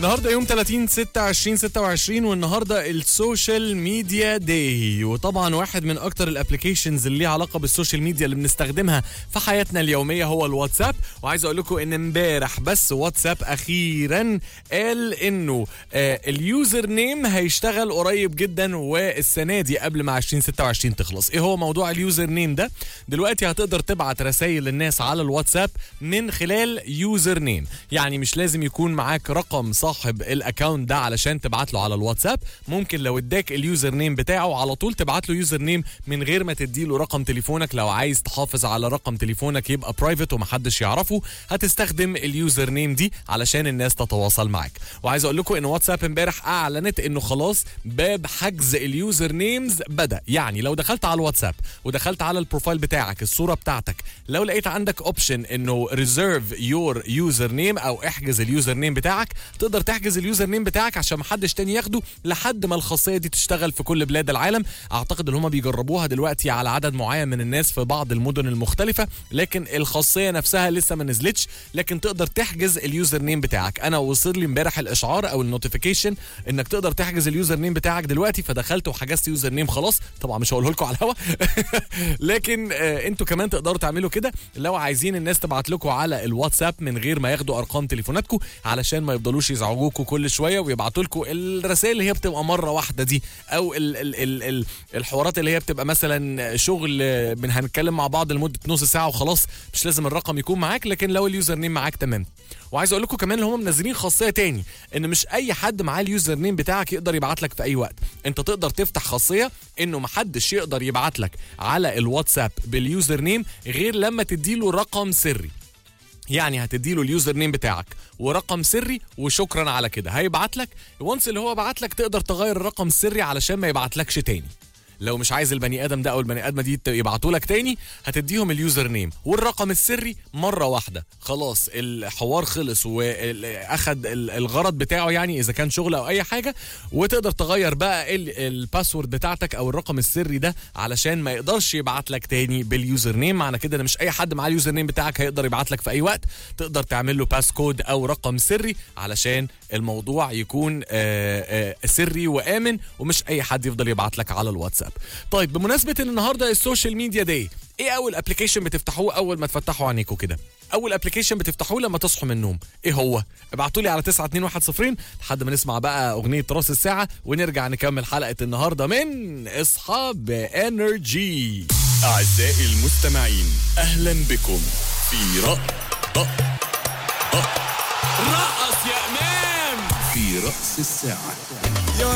النهارده يوم 30 26 26 والنهارده السوشيال ميديا داي وطبعا واحد من اكتر الابلكيشنز اللي ليها علاقه بالسوشيال ميديا اللي بنستخدمها في حياتنا اليوميه هو الواتساب وعايز اقول لكم ان امبارح بس واتساب اخيرا قال انه آه اليوزر نيم هيشتغل قريب جدا والسنه دي قبل ما 2026 تخلص ايه هو موضوع اليوزر نيم ده دلوقتي هتقدر تبعت رسائل للناس على الواتساب من خلال يوزر نيم يعني مش لازم يكون معاك رقم صاحب الاكونت ده علشان تبعت له على الواتساب ممكن لو اداك اليوزر نيم بتاعه على طول تبعت له يوزر نيم من غير ما تديله رقم تليفونك لو عايز تحافظ على رقم تليفونك يبقى برايفت ومحدش يعرفه هتستخدم اليوزر نيم دي علشان الناس تتواصل معاك وعايز اقول لكم ان واتساب امبارح اعلنت انه خلاص باب حجز اليوزر نيمز بدا يعني لو دخلت على الواتساب ودخلت على البروفايل بتاعك الصوره بتاعتك لو لقيت عندك اوبشن انه ريزيرف يور يوزر نيم او احجز اليوزر نيم بتاعك تقدر تحجز اليوزر نيم بتاعك عشان محدش تاني ياخده لحد ما الخاصيه دي تشتغل في كل بلاد العالم اعتقد ان هم بيجربوها دلوقتي على عدد معين من الناس في بعض المدن المختلفه لكن الخاصيه نفسها لسه ما نزلتش لكن تقدر تحجز اليوزر نيم بتاعك انا وصل لي امبارح الاشعار او النوتيفيكيشن انك تقدر تحجز اليوزر نيم بتاعك دلوقتي فدخلت وحجزت يوزر نيم خلاص طبعا مش هقوله لكم على الهوا لكن آه انتوا كمان تقدروا تعملوا كده لو عايزين الناس تبعت لكم على الواتساب من غير ما ياخدوا ارقام تليفوناتكم علشان ما يفضلوش يزعجوكوا كل شويه ويبعتوا لكم الرسائل اللي هي بتبقى مره واحده دي او ال ال ال ال الحوارات اللي هي بتبقى مثلا شغل من هنتكلم مع بعض لمده نص ساعه وخلاص مش لازم الرقم يكون معاك لكن لو اليوزر نيم معاك تمام وعايز اقول لكم كمان ان هم منزلين خاصيه تاني ان مش اي حد معاه اليوزر نيم بتاعك يقدر يبعت لك في اي وقت انت تقدر تفتح خاصيه انه محدش يقدر يبعت لك على الواتساب باليوزر نيم غير لما تديله رقم سري يعني هتديله اليوزر نيم بتاعك ورقم سري وشكرا على كده هيبعت لك وانس اللي هو بعت لك تقدر تغير الرقم السري علشان ما يبعتلكش تاني لو مش عايز البني ادم ده او البني ادمه دي يبعتوا لك تاني هتديهم اليوزر نيم والرقم السري مره واحده خلاص الحوار خلص واخد الغرض بتاعه يعني اذا كان شغل او اي حاجه وتقدر تغير بقى الباسورد بتاعتك او الرقم السري ده علشان ما يقدرش يبعت لك تاني باليوزر نيم معنى كده ان مش اي حد معاه اليوزر نيم بتاعك هيقدر يبعت لك في اي وقت تقدر تعمل له باس كود او رقم سري علشان الموضوع يكون آآ آآ سري وامن ومش اي حد يفضل يبعت لك على الواتساب طيب بمناسبه ان النهارده السوشيال ميديا داي ايه اول ابلكيشن بتفتحوه اول ما تفتحوا عينيكم كده اول ابلكيشن بتفتحوه لما تصحوا من النوم ايه هو ابعتوا لي على 92110 لحد ما نسمع بقى اغنيه راس الساعه ونرجع نكمل حلقه النهارده من اصحى بانرجي اعزائي المستمعين اهلا بكم في رأ رأ رأ رأس يا امام في راس الساعه